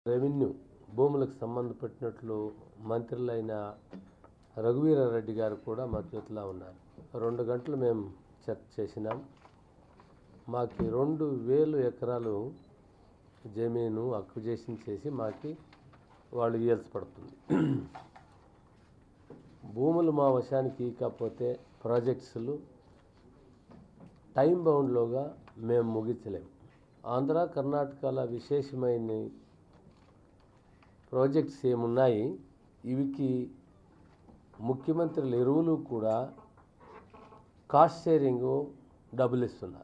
revenue భూములకు సంబంధపట్టినట్లు మంత్రులైన రఘువీరారెడ్డి గారు కూడా మా చేతిలో ఉన్నారు రెండు గంటలు మేము చర్చ చేసినాం మాకు రెండు వేలు ఎకరాలు జమీను అక్విజేషన్ చేసి మాకి వాళ్ళు ఇవ్వాల్సి పడుతుంది భూములు మా వశానికి కాకపోతే ప్రాజెక్ట్స్లు టైం బౌండ్లోగా మేము ముగించలేము ఆంధ్ర కర్ణాటకల విశేషమైన ప్రాజెక్ట్స్ ఏమున్నాయి ఇవికి ముఖ్యమంత్రులు ఎరువులు కూడా కాస్ట్ షేరింగ్ డబ్బులు ఇస్తున్నారు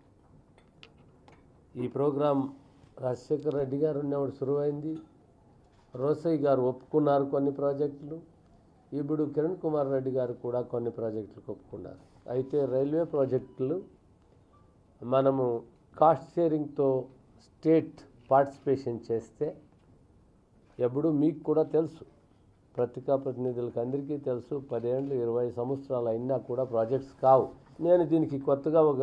ఈ ప్రోగ్రాం రాజశేఖర్ రెడ్డి గారు ఉన్నప్పుడు సురువైంది రోసయ్య గారు ఒప్పుకున్నారు కొన్ని ప్రాజెక్టులు ఇప్పుడు కిరణ్ కుమార్ రెడ్డి గారు కూడా కొన్ని ప్రాజెక్టులకు ఒప్పుకున్నారు అయితే రైల్వే ప్రాజెక్టులు మనము కాస్ట్ షేరింగ్తో స్టేట్ పార్టిసిపేషన్ చేస్తే ఎప్పుడు మీకు కూడా తెలుసు పత్రికా ప్రతినిధులకు అందరికీ తెలుసు పదేళ్ళు ఇరవై సంవత్సరాలు అయినా కూడా ప్రాజెక్ట్స్ కావు నేను దీనికి కొత్తగా ఒక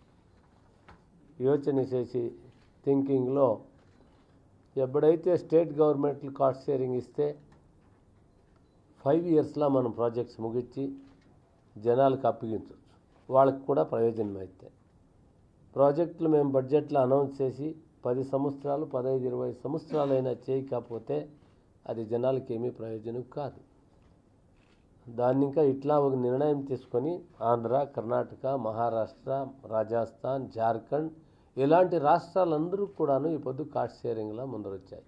యోచన చేసి థింకింగ్లో ఎప్పుడైతే స్టేట్ గవర్నమెంట్లు కాస్ట్ షేరింగ్ ఇస్తే ఫైవ్ ఇయర్స్లో మనం ప్రాజెక్ట్స్ ముగించి జనాలకు అప్పగించవచ్చు వాళ్ళకి కూడా ప్రయోజనం అయితే ప్రాజెక్టులు మేము బడ్జెట్లో అనౌన్స్ చేసి పది సంవత్సరాలు పదహైదు ఇరవై సంవత్సరాలైనా చేయకపోతే అది జనాలకి ఏమీ ప్రయోజనం కాదు దాన్ని ఇంకా ఇట్లా ఒక నిర్ణయం తీసుకొని ఆంధ్ర కర్ణాటక మహారాష్ట్ర రాజస్థాన్ జార్ఖండ్ ఇలాంటి రాష్ట్రాలందరూ కూడాను ఈ పొద్దు కాస్ట్ షేరింగ్లో ముందరొచ్చాయి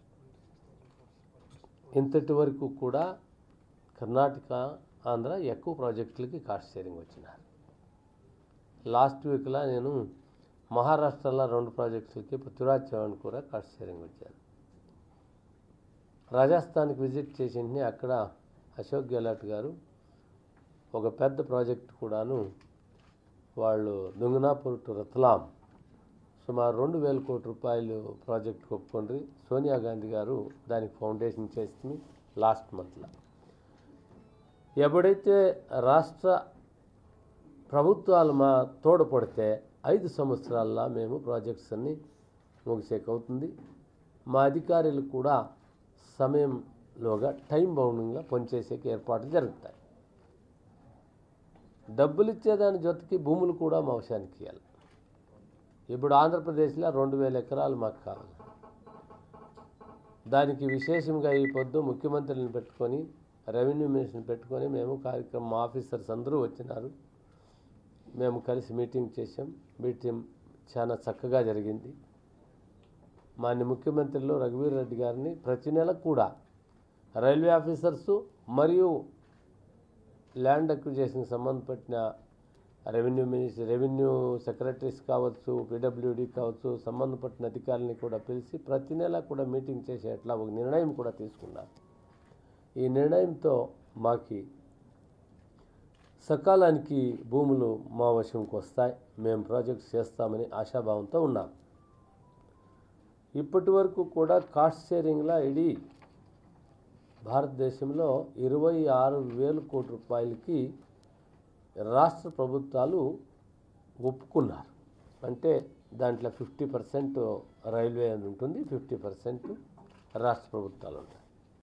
ఇంతటి వరకు కూడా కర్ణాటక ఆంధ్ర ఎక్కువ ప్రాజెక్టులకి కాస్ట్ షేరింగ్ వచ్చినారు లాస్ట్ వీక్లో నేను మహారాష్ట్రలో రెండు ప్రాజెక్టులకి పృథ్వీరాజ్ చౌహాన్ కూడా కాస్ట్ షేరింగ్ వచ్చాను రాజస్థాన్కి విజిట్ చేసింటే అక్కడ అశోక్ గెహ్లాట్ గారు ఒక పెద్ద ప్రాజెక్ట్ కూడాను వాళ్ళు దుంగనాపూర్ టు రత్లాం సుమారు రెండు వేల కోట్ల రూపాయలు ప్రాజెక్ట్ ఒప్పుకోండి సోనియా గాంధీ గారు దానికి ఫౌండేషన్ చేస్తుంది లాస్ట్ మంత్లో ఎప్పుడైతే రాష్ట్ర ప్రభుత్వాలు మా తోడ్పడితే ఐదు సంవత్సరాల్లో మేము ప్రాజెక్ట్స్ అన్ని ముగిసేకవుతుంది మా అధికారులు కూడా సమయంలోగా టైం బౌండింగ్లో పనిచేసేకి ఏర్పాట్లు జరుగుతాయి డబ్బులు ఇచ్చేదాని జೊತೆకి భూములు కూడా మా వశానికి ఇవ్వాలి ఇప్పుడు ఆంధ్రప్రదేశ్లో రెండు వేల ఎకరాలు మాకు కావాలి దానికి విశేషంగా ఈ పొద్దు ముఖ్యమంత్రిని పెట్టుకొని రెవెన్యూ మినిస్టర్ని పెట్టుకొని మేము కార్యక్రమం ఆఫీసర్స్ అందరూ వచ్చినారు మేము కలిసి మీటింగ్ చేసాం మీటింగ్ చాలా చక్కగా జరిగింది మాన్య ముఖ్యమంత్రులు రఘువీర్ రెడ్డి గారిని ప్రతి నెల కూడా రైల్వే ఆఫీసర్సు మరియు ల్యాండ్ అక్విజేషన్కి సంబంధపడిన రెవెన్యూ మినిస్టర్ రెవెన్యూ సెక్రటరీస్ కావచ్చు పీడబ్ల్యూడి కావచ్చు సంబంధపడిన అధికారులని కూడా పిలిచి ప్రతి నెల కూడా మీటింగ్ చేసేట్లా ఒక నిర్ణయం కూడా తీసుకున్నారు ఈ నిర్ణయంతో మాకి సకాలానికి భూములు మా వశంకి వస్తాయి మేము ప్రాజెక్ట్స్ చేస్తామని ఆశాభావంతో ఉన్నాం ఇప్పటి వరకు కూడా కాస్ట్ షేరింగ్లో ఇడీ భారతదేశంలో ఇరవై ఆరు వేల కోట్ల రూపాయలకి రాష్ట్ర ప్రభుత్వాలు ఒప్పుకున్నారు అంటే దాంట్లో ఫిఫ్టీ పర్సెంట్ రైల్వే అని ఉంటుంది ఫిఫ్టీ పర్సెంట్ రాష్ట్ర ప్రభుత్వాలు ఉంటాయి